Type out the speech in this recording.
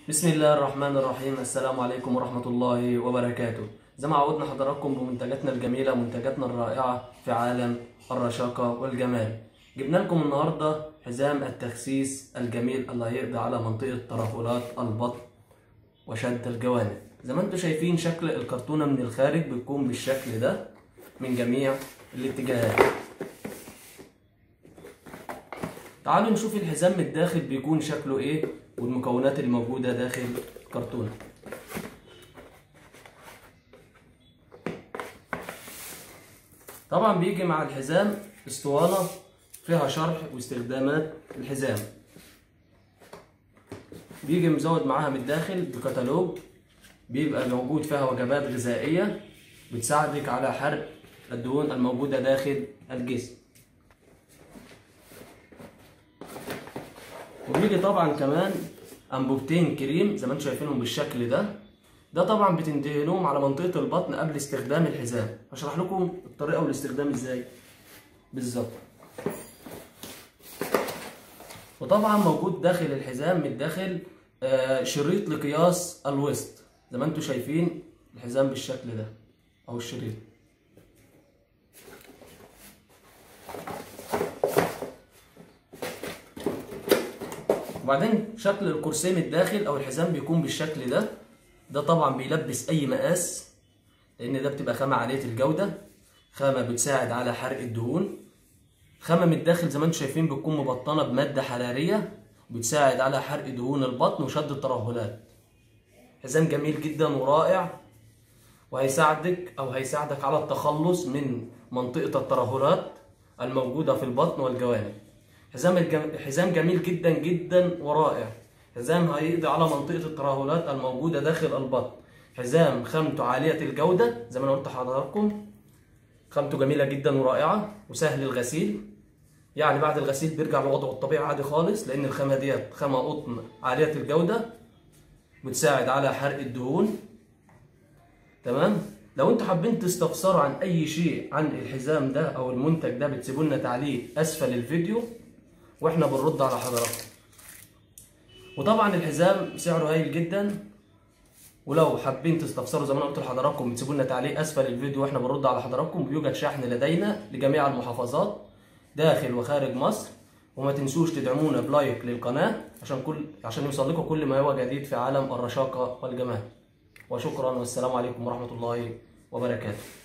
بسم الله الرحمن الرحيم السلام عليكم ورحمة الله وبركاته زي ما عودنا حضراتكم بمنتجاتنا الجميلة منتجاتنا الرائعة في عالم الرشاقة والجمال جبنا لكم النهاردة حزام التخسيس الجميل اللي هيقضي على منطقة ترهلات البطن وشد الجوانب زي ما انتم شايفين شكل الكرتونة من الخارج بتكون بالشكل ده من جميع الاتجاهات تعالوا نشوف الحزام من الداخل بيكون شكله ايه والمكونات الموجودة داخل الكرتونة طبعا بيجي مع الحزام اسطوانة فيها شرح واستخدامات الحزام بيجي مزود معاها من الداخل بكتالوج بيبقى موجود فيها وجبات غذائية بتساعدك على حرق الدهون الموجودة داخل الجسم وبيجي طبعا كمان انبوبتين كريم زي ما انتم شايفينهم بالشكل ده ده طبعا بتندهنوهم على منطقه البطن قبل استخدام الحزام هشرح لكم الطريقه والاستخدام ازاي بالظبط وطبعا موجود داخل الحزام من الداخل آه، شريط لقياس الوسط زي ما انتم شايفين الحزام بالشكل ده او الشريط وبعدين شكل الكرسي من الداخل او الحزام بيكون بالشكل ده ده طبعا بيلبس اي مقاس لان ده بتبقى خامه عاليه الجوده خامه بتساعد على حرق الدهون خامه من الداخل زي ما انتم شايفين بتكون مبطنه بماده حراريه بتساعد على حرق دهون البطن وشد الترهلات حزام جميل جدا ورائع وهيساعدك او هيساعدك على التخلص من منطقه الترهلات الموجوده في البطن والجوانب حزام الجم... حزام جميل جدا جدا ورائع حزام هيقضي على منطقة الترهلات الموجودة داخل البطن حزام خامته عالية الجودة زي ما انا قلت لحضراتكم خامته جميلة جدا ورائعة وسهل الغسيل يعني بعد الغسيل بيرجع لوضعه الطبيعي عادي خالص لأن الخامة ديت خامة قطن عالية الجودة بتساعد على حرق الدهون تمام لو انتوا حابين تستفسروا عن اي شيء عن الحزام ده او المنتج ده بتسيبوا لنا تعليق اسفل الفيديو واحنا بنرد على حضراتكم وطبعا الحزام سعره هايل جدا ولو حابين تستفسروا زي ما انا قلت لحضراتكم بتسيبوا لنا تعليق اسفل الفيديو واحنا بنرد على حضراتكم بيوجد شحن لدينا لجميع المحافظات داخل وخارج مصر وما تنسوش تدعمونا بلايك للقناه عشان كل عشان يوصل لكم كل ما هو جديد في عالم الرشاقه والجمال وشكرا والسلام عليكم ورحمه الله وبركاته